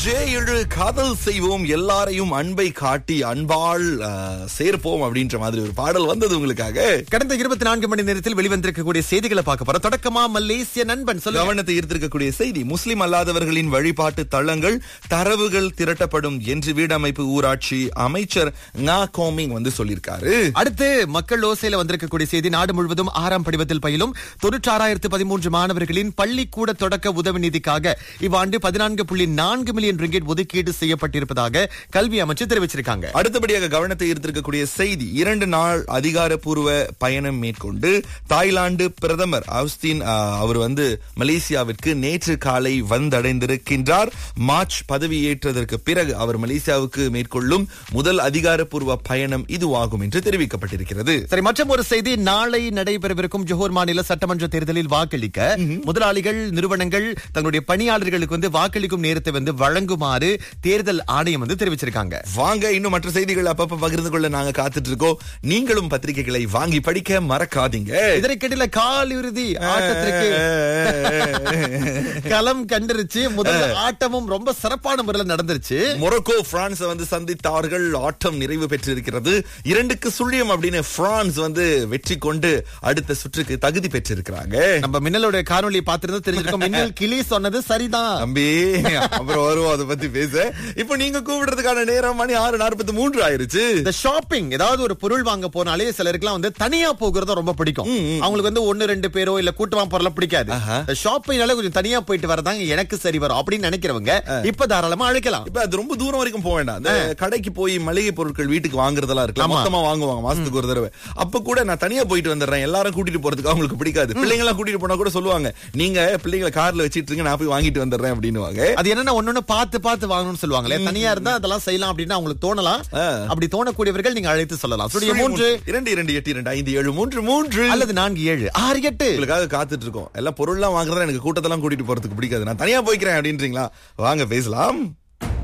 ஒன்றே எழு காதல் செய்வோம் எல்லாரையும் அன்பை காட்டி அன்பால் அஹ், சேர்ப்போம் அப்படின்ற மாதிரி ஒரு பாடல் வந்தது உங்களுக்காக கடந்த இருபத்தி நான்கு மணி நேரத்தில் வெளிவந்திருக்கக்கூடிய செய்திகளை பார்க்க போறோம் தொடக்கமா மலேசிய நண்பன் சொல்லுங்க கவனத்தை ஈர்த்திருக்கக்கூடிய செய்தி முஸ்லிம் அல்லாதவர்களின் வழிபாட்டு தளங்கள் தரவுகள் திரட்டப்படும் என்று வீடமைப்பு ஊராட்சி அமைச்சர் ngா கோமிங் வந்து சொல்லியிருக்காரு அடுத்து மக்கள் ஓசையில வந்திருக்கக்கூடிய செய்தி நாடு முழுவதும் ஆறாம் படிவத்தில் பயிலும் தொண்ணூற்றாறாயிரத்து பதிமூன்று மாணவர்களின் பள்ளிக்கூட தொடக்க உதவி நிதிக்காக இவ்வாண்டு பதினான்கு புள்ளி நான்கு மில்லியன் ரிங்கெட் ஒதுக்கீடு செய்யப்பட்டிருப்பதாக கல்வி அமைச்சர் தெரிவிச்சிருக்காங்க அடுத்தபடியாக கவனத்தை ஈர்த்திருக்கக்கூடிய செய்தி இரண்டு நாள் அதிகாரப்பூர்வ பயணம் மேற்கொண்டு தாய்லாந்து பிரதமர் அவுஸ்தீன் அஹ், அவர் வந்து மலேசியாவிற்கு நேற்று காலை வந்தடைந்திருக்கின்றார் மார்ச் பதவியேற்றதற்கு பிறகு அவர் மலேசியாவுக்கு மேற்கொள்ளும் முதல் அதிகாரப்பூர்வ பயணம் இதுவாகும் என்று தெரிவிக்கப்பட்டிருக்கிறது சரி மற்றும் ஒரு செய்தி நாளை நடைபெறவிருக்கும் ஜோஹர் மாநில சட்டமன்ற தேர்தலில் வாக்களிக்க முதலாளிகள் நிறுவனங்கள் தங்களுடைய பணியாளர்களுக்கு வந்து வாக்களிக்கும் நேரத்தை வந்து வழங்குமாறு தேர்தல் ஆணையம் வந்து தெரிவிச்சிருக்காங்க வாங்க இன்னும் மற்ற செய்திகள் அப்பப்ப பகிர்ந்து கொள்ள நாங்க காத்துட்டு இருக்கோம் நீங்களும் பத்திரிகைகளை வாங்கி படிக்க மறக்காதீங்க இதற்கிடையில காலிறுதி ஆட்டத்திற்கு களம் கண்டிருச்சு முதல் ஆட்டமும் ரொம்ப சிறப்பான முறையில் நடந்துருச்சு மொரோக்கோ பிரான்ஸ் வந்து சந்தித்தார்கள் ஆட்டம் நிறைவு பெற்றிருக்கிறது இரண்டுக்கு சுழியம் அப்படின்னு பிரான்ஸ் வந்து வெற்றி கொண்டு அடுத்த சுற்றுக்கு தகுதி பெற்றிருக்கிறாங்க நம்ம மின்னலோட காணொலி பார்த்திருந்தா தெரிஞ்சிருக்கோம் மின்னல் கிளி சொன்னது சரிதான் தம்பி அப்புறம் வருவோம் அதை பத்தி பேச இப்போ நீங்க கூப்பிடுறதுக்கான நேரம் மணி ஆறு நாற்பத்தி மூன்று ஆயிருச்சு இந்த ஷாப்பிங் ஏதாவது ஒரு பொருள் வாங்க போனாலே சிலருக்குலாம் வந்து தனியா போகிறது ரொம்ப பிடிக்கும் அவங்களுக்கு வந்து ஒன்னு ரெண்டு பேரோ இல்ல கூட்டமா போறலாம் பிடிக்காது ஆஹா. இந்த ஷாப்பிங்னால கொஞ்சம் தனியா போயிட்டு வரதாங்க எனக்கு சரி வரும் அப்படின்னு நினைக்கிறவங்க இப்ப தாராளமா அழைக்கலாம் இப்ப அது ரொம்ப தூரம் வரைக்கும் போக வேண்டாம் இந்த கடைக்கு போய் மளிகை பொருட்கள் வீட்டுக்கு வாங்குறதெல்லாம் இருக்கு மொத்தமா வாங்குவாங்க மாசத்துக்கு ஒரு தடவை அப்ப கூட நான் தனியா போயிட்டு வந்துடுறேன் எல்லாரும் கூட்டிட்டு போறதுக்கு அவங்களுக்கு பிடிக்காது பிள்ளைங்க எல்லாம் கூட்டிட்டு போனா கூட சொல்லுவாங்க நீங்க பிள்ளைங்களை கார்ல வச்சிட்டு இருங்க நான் போய் வாங்கிட்டு வந்துடுறேன் அப்படின்னுவாங்க அது என்னன்னா ஒன்னொன்னு பார்த்து பார்த்து வாங்கணும்னு சொல்லுவாங்களே தனியா இருந்தா அதெல்லாம் செய்யலாம் அப்படின்னு அவங்களுக்கு தோணலாம் அப்படி தோணக்கூடியவர்கள் நீங்க அழைத்து சொல்லலாம் சுடிய மூன்று இரண்டு இரண்டு எட்டு இரண்டு ஐந்து ஏழு மூன்று மூன்று அல்லது நான்கு ஏழு ஆறு எட்டு உங்களுக்காக காத்துட்டு இருக்கோம் எல்லாம் பொருள்லாம் வாங்குறதா எனக்கு கூட்டத்தெல்லாம் கூட்டிட்டு போறதுக்கு பிடிக்காது நான் தனியா போய்க்கிறேன் அப்படின்றீங்களா வாங்க பேசலாம்